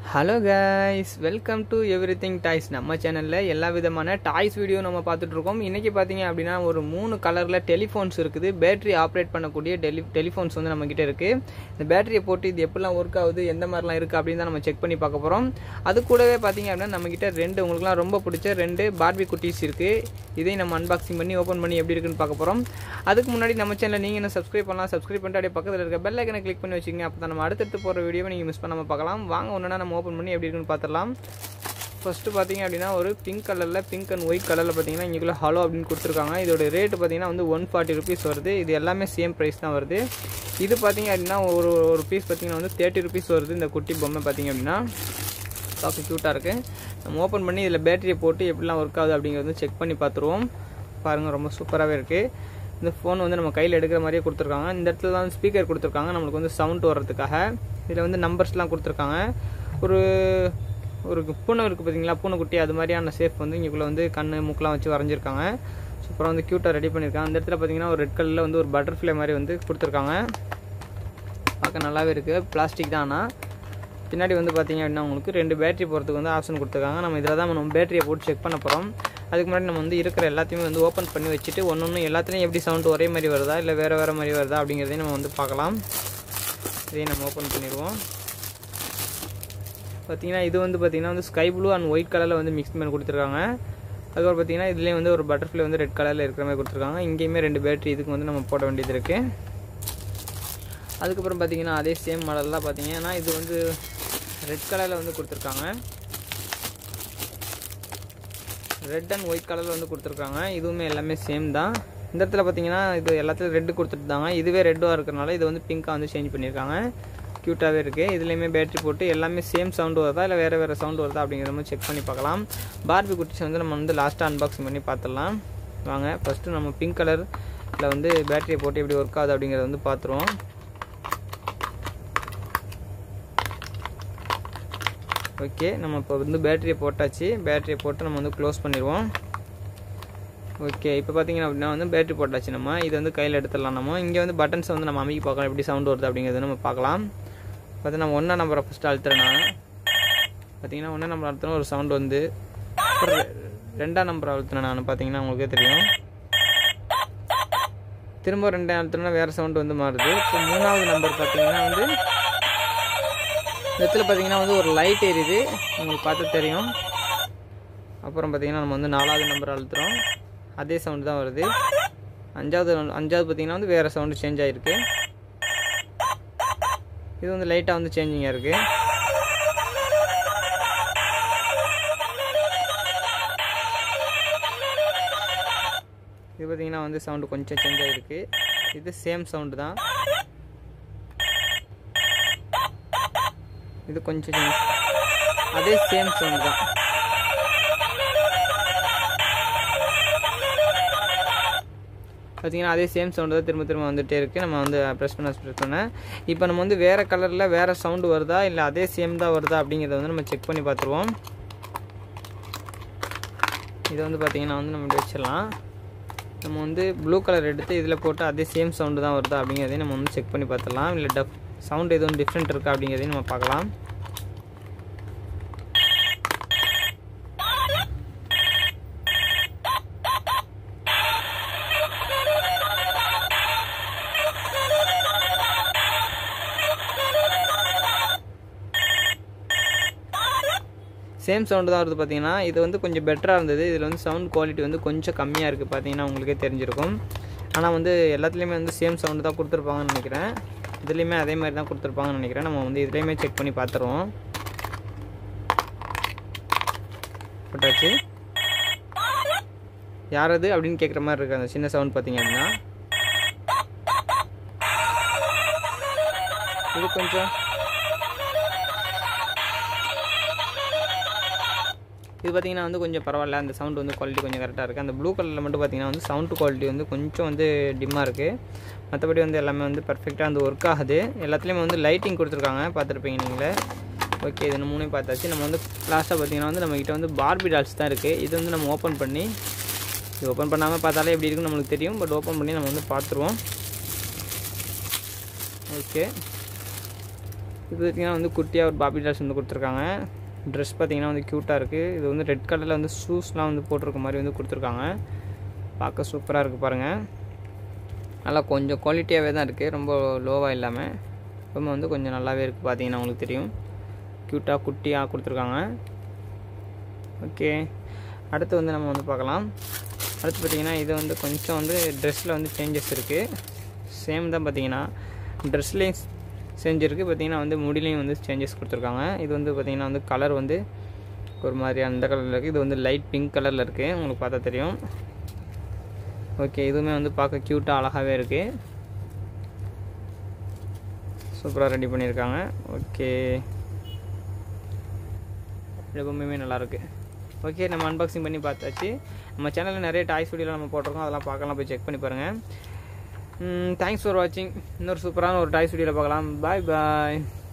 hello guys welcome to everything toys நம்ம சேனலில் எல்லா விதமான டாய்ஸ் வீடியோ நம்ம பார்த்துட்ருக்கோம் இன்றைக்கி பார்த்தீங்க அப்படின்னா ஒரு மூணு கலரில் டெலிஃபோன்ஸ் இருக்குது பேட்டரி ஆப்ரேட் பண்ணக்கூடிய டெலி டெலிஃபோன்ஸ் வந்து நம்மக்கிட்ட இருக்குது இந்த பேட்டரியை போட்டு இது எப்படிலாம் ஒர்க் ஆகுது எந்த மாதிரிலாம் இருக்குது அப்படின்னு தான் நம்ம செக் பண்ணி பார்க்க போகிறோம் அது கூடவே பார்த்தீங்க அப்படின்னா நம்மக்கிட்ட ரெண்டு உங்களுக்குலாம் ரொம்ப பிடிச்ச ரெண்டு பார்பி குட்டீஸ் இருக்குது இதையும் நம்ம அன்பாக்சிங் பண்ணி ஓப்பன் பண்ணி எப்படி இருக்குன்னு பார்க்க போகிறோம் அதுக்கு முன்னாடி நம்ம சேனல் நீங்கள் என்ன சப்ஸ்கிரைப் பண்ணலாம் சப்ஸ்கிரைப் பண்ணிட்டு அப்படியே பக்கத்தில் இருக்க பெல் ஐக்கனை கிளிக் பண்ணி வச்சுக்கோங்க அப்போ தான் நம்ம அடுத்தடுத்து போகிற வீடியோவை நீங்கள் மிஸ் பண்ணாமல் பார்க்கலாம் வாங்க ஒன்றுனா நம்ம ஓப்பன் பண்ணி எப்படி இருக்குன்னு பார்த்துடலாம் ஃபஸ்ட்டு பார்த்தீங்க அப்படின்னா ஒரு பிங்க் கலரில் பிங்க் அண்ட் ஒயிட் கலரில் பார்த்தீங்கன்னா இங்கேக்குள்ள ஹலோ அப்படின்னு கொடுத்துருக்காங்க இதோட ரேட்டு பார்த்தீங்கன்னா வந்து ஒன் ஃபார்ட்டி ருபீஸ் வருது இது எல்லாமே சேம் ப்ரைஸ் தான் வருது இது பார்த்தீங்க அப்படின்னா ஒரு ஒரு பீஸ் பார்த்தீங்கன்னா வந்து தேர்ட்டி ருபீஸ் வருது இந்த குட்டி பொம்மை பார்த்தீங்க அப்படின்னா பார்க்க க்யூட்டாக இருக்குது நம்ம ஓப்பன் பண்ணி இதில் பேட்டரியை போட்டு எப்படிலாம் ஒர்க் ஆகுது அப்படிங்கிறது வந்து செக் பண்ணி பார்த்துருவோம் பாருங்கள் ரொம்ப சூப்பராகவே இருக்குது இந்த ஃபோன் வந்து நம்ம கையில் எடுக்கிற மாதிரியே கொடுத்துருக்காங்க இந்த இடத்துல தான் ஸ்பீக்கர் கொடுத்துருக்காங்க நம்மளுக்கு வந்து சவுண்ட் வர்றதுக்காக இதில் வந்து நம்பர்ஸ்லாம் கொடுத்துருக்காங்க ஒரு ஒரு பூனை இருக்குது பார்த்தீங்களா பூனைக்குட்டி அது மாதிரியான ஷேப் வந்து இங்கேக்குள்ளே வந்து கண் மூக்கெலாம் வச்சு வரைஞ்சிருக்காங்க சூப்பராக வந்து க்யூட்டாக ரெடி பண்ணியிருக்காங்க அந்த இடத்துல பார்த்தீங்கன்னா ஒரு ரெட் கலரில் வந்து ஒரு பட்டர்ஃப்ளை மாதிரி வந்து கொடுத்துருக்காங்க பார்க்க நல்லாவே இருக்குது பிளாஸ்டிக் தான் ஆனால் பின்னாடி வந்து பார்த்தீங்க அப்படின்னா உங்களுக்கு ரெண்டு பேட்டரி போகிறதுக்கு வந்து ஆப்ஷன் கொடுத்துருக்காங்க நம்ம இதில் தான் நம்ம பேட்டரியை போட்டு செக் பண்ண போகிறோம் அதுக்கு முன்னாடி நம்ம வந்து இருக்கிற எல்லாத்தையுமே வந்து ஓப்பன் பண்ணி வச்சுட்டு ஒன்று ஒன்று எல்லாத்துலேயும் எப்படி சவுண்ட் ஒரே மாதிரி வருதா இல்லை வேறு வேறு மாதிரி வருதா அப்படிங்கிறதையும் நம்ம வந்து பார்க்கலாம் இதையும் நம்ம ஓப்பன் பண்ணிடுவோம் பார்த்தீங்கன்னா இது வந்து பார்த்தீங்கன்னா வந்து ஸ்கை ப்ளூ அண்ட் ஒயிட் கலரில் வந்து மிக்ஸ் பண்ணி கொடுத்துருக்காங்க அதுக்கப்புறம் பார்த்தீங்கன்னா இதுலேயும் வந்து ஒரு பட்டர்ஃப்ளை வந்து ரெட் கலரில் இருக்கிற மாதிரி கொடுத்துருக்காங்க இங்கேயுமே ரெண்டு பேட்டரி இதுக்கு வந்து நம்ம போட வேண்டியது இருக்குது அதுக்கப்புறம் பார்த்தீங்கன்னா அதே சேம் மாடல்லாம் பார்த்தீங்கன்னா இது வந்து ரெட் கலரில் வந்து கொடுத்துருக்காங்க ரெட் அண்ட் ஒயிட் கலரில் வந்து கொடுத்துருக்காங்க இதுவுமே எல்லாமே சேம் தான் இந்த இடத்துல பார்த்தீங்கன்னா இது எல்லாத்துலையும் ரெட்டு கொடுத்துருந்தாங்க இதுவே ரெட்டாக இருக்கிறனால இது வந்து பிங்காக வந்து சேஞ்ச் பண்ணியிருக்காங்க க்யூட்டாகவே இருக்குது இதுலேயுமே பேட்டரி போட்டு எல்லாமே சேம் சவுண்டு வருதா இல்லை வேறு வேறு சவுண்டு வருதா அப்படிங்கிற மாதிரி செக் பண்ணி பார்க்கலாம் பார்பி குட்டிஸ் வந்து நம்ம வந்து லாஸ்ட்டாக அன்பாக்சிங் பண்ணி பார்த்துடலாம் வாங்க ஃபஸ்ட்டு நம்ம பிங்க் கலரில் வந்து பேட்டரியை போட்டு எப்படி ஒர்க் ஆகுது அப்படிங்கிறத வந்து பார்த்துருவோம் ஓகே நம்ம இப்போ வந்து பேட்டரியை போட்டாச்சு பேட்டரியை போட்டு நம்ம வந்து க்ளோஸ் பண்ணிடுவோம் ஓகே இப்போ பார்த்தீங்கன்னா அப்படின்னா வந்து பேட்டரி போட்டாச்சு நம்ம இது வந்து கையில் எடுத்துடலாம் நம்ம இங்கே வந்து பட்டன்ஸ் வந்து நம்ம அமைக்கி பார்க்கலாம் எப்படி சவுண்ட் வருது அப்படிங்கிறது நம்ம பார்க்கலாம் பார்த்து நம்ம ஒன்றா நம்பரை ஃபஸ்ட்டு அழுத்துறேன் நான் பார்த்தீங்கன்னா ஒன்றா நம்பர் அழுத்தினா ஒரு சவுண்ட் வந்து அப்புறம் ரெண்டாம் நம்பர் அழுத்தினேன் நான் பார்த்தீங்கன்னா உங்களுக்கே தெரியும் திரும்ப ரெண்டாம் அழுத்தினா வேறு சவுண்டு வந்து மாறுது இப்போ மூணாவது நம்பர் பார்த்தீங்கன்னா வந்து இந்த இடத்துல பார்த்தீங்கன்னா வந்து ஒரு லைட் எரியுது உங்களுக்கு பார்த்து தெரியும் அப்புறம் பார்த்தீங்கன்னா நம்ம வந்து நாலாவது நம்பர் அழுத்துறோம் அதே சவுண்டு தான் வருது அஞ்சாவது அஞ்சாவது பார்த்தீங்கன்னா வந்து வேறு சவுண்டு சேஞ்ச் ஆகிருக்கு இது வந்து லைட்டாக வந்து சேஞ்சிங்காக இருக்குது இது பார்த்தீங்கன்னா வந்து சவுண்டு கொஞ்சம் சேஞ்ச் ஆகிருக்கு இது சேம் சவுண்டு தான் இது கொஞ்சம் அதே சேம் சவுண்ட் தான் பார்த்தீங்கன்னா அதே சேம் சவுண்டு தான் திரும்ப திரும்ப வந்துகிட்டே இருக்குது நம்ம வந்து ப்ரெஸ் பண்ண ப்ரெஸ் பண்ண இப்போ நம்ம வந்து வேறு கலரில் வேறு சவுண்டு வருதா இல்லை அதே சேம் தான் வருதா அப்படிங்கிறத வந்து நம்ம செக் பண்ணி பார்த்துருவோம் இதை வந்து பார்த்திங்கன்னா வந்து நம்ம இப்படி வச்சிடலாம் நம்ம வந்து ப்ளூ கலர் எடுத்து இதில் போட்டு அதே சேம் சவுண்டு தான் வருதா அப்படிங்கிறதையும் நம்ம வந்து செக் பண்ணி பார்த்துடலாம் இல்லை டஃப் சவுண்ட் எதுவும் டிஃப்ரெண்ட் இருக்கா அப்படிங்கிறதையும் நம்ம பார்க்கலாம் சேம் சவுண்டு தான் வருது பார்த்தீங்கன்னா இது வந்து கொஞ்சம் பெட்டராக இருந்தது இதில் வந்து சவுண்ட் குவாலிட்டி வந்து கொஞ்சம் கம்மியாக இருக்குது பார்த்தீங்கன்னா உங்களுக்கே தெரிஞ்சிருக்கும் ஆனால் வந்து எல்லாத்துலேயுமே வந்து சேம் சவுண்டு தான் கொடுத்துருப்பாங்கன்னு நினைக்கிறேன் இதுலேயுமே அதே மாதிரி தான் கொடுத்துருப்பாங்கன்னு நினைக்கிறேன் நம்ம வந்து இதுலேயுமே செக் பண்ணி பார்த்துருவோம் போட்டாச்சு யாரது அப்படின்னு கேட்குற மாதிரி இருக்குது அந்த சின்ன சவுண்ட் பார்த்தீங்க அப்படின்னா இது கொஞ்சம் இது பார்த்தீங்கன்னா வந்து கொஞ்சம் பரவாயில்ல அந்த சவுண்ட் வந்து குவாலிட்டி கொஞ்சம் கரெக்டாக இருக்குது அந்த ப்ளூ கலரில் மட்டும் பார்த்தீங்கன்னா வந்து சவுண்ட் குவாலிட்டி வந்து கொஞ்சம் வந்து டிம்மாக இருக்குது மற்றபடி வந்து எல்லாமே வந்து பர்ஃபெக்டாக வந்து ஒர்க் ஆகுது எல்லாத்துலேயுமே வந்து லைட்டிங் கொடுத்துருக்காங்க பார்த்துருப்பீங்க நீங்களே ஓகே இது மூணையும் பார்த்தாச்சு நம்ம வந்து லாஸ்ட்டாக பார்த்தீங்கன்னா வந்து நம்மக்கிட்ட வந்து பார்பி டால்ஸ் தான் இருக்குது இது வந்து நம்ம ஓப்பன் பண்ணி இது ஓப்பன் பண்ணாமல் பார்த்தாலே எப்படி இருக்குன்னு நம்மளுக்கு தெரியும் பட் ஓப்பன் பண்ணி நம்ம வந்து பார்த்துருவோம் ஓகே இது பார்த்திங்கன்னா வந்து குட்டியாக ஒரு பாபி ட்ரெஸ் வந்து கொடுத்துருக்காங்க ட்ரெஸ் பார்த்திங்கன்னா வந்து க்யூட்டாக இருக்குது இது வந்து ரெட் கலரில் வந்து ஷூஸ்லாம் வந்து போட்டிருக்க மாதிரி வந்து கொடுத்துருக்காங்க பார்க்க சூப்பராக இருக்குது பாருங்கள் நல்லா கொஞ்சம் குவாலிட்டியாகவே தான் இருக்குது ரொம்ப லோவாக இல்லாமல் ரொம்ப வந்து கொஞ்சம் நல்லாவே இருக்குது பார்த்தீங்கன்னா உங்களுக்கு தெரியும் க்யூட்டாக குட்டியாக கொடுத்துருக்காங்க ஓகே அடுத்து வந்து நம்ம வந்து பார்க்கலாம் அடுத்து பார்த்திங்கன்னா இது வந்து கொஞ்சம் வந்து ட்ரெஸ்ஸில் வந்து சேஞ்சஸ் இருக்குது சேம் தான் பார்த்தீங்கன்னா ட்ரெஸ்லேயும் செஞ்சுருக்கு பார்த்தீங்கன்னா வந்து முடிலையும் வந்து சேஞ்சஸ் கொடுத்துருக்காங்க இது வந்து பார்த்திங்கன்னா வந்து கலர் வந்து ஒரு மாதிரி அந்த கலரில் இருக்குது இது வந்து லைட் பிங்க் கலரில் இருக்குது உங்களுக்கு பார்த்தா தெரியும் ஓகே இதுவுமே வந்து பார்க்க க்யூட்டாக அழகாகவே இருக்குது சூப்பராக ரெடி பண்ணியிருக்காங்க ஓகே ரொம்பவுமே நல்லாயிருக்கு ஓகே நம்ம அன்பாக்சிங் பண்ணி பார்த்தாச்சு நம்ம சேனலில் நிறைய டாய்ஸ் வீடியோலாம் நம்ம போட்டிருக்கோம் அதெல்லாம் பார்க்கலாம் போய் செக் பண்ணி பாருங்கள் தேங்க்ஸ் ஃபார் வாட்சிங் இன்னொரு சூப்பரான ஒரு டாய்ஸ் வீடியோவில் பார்க்கலாம் பாய் பாய்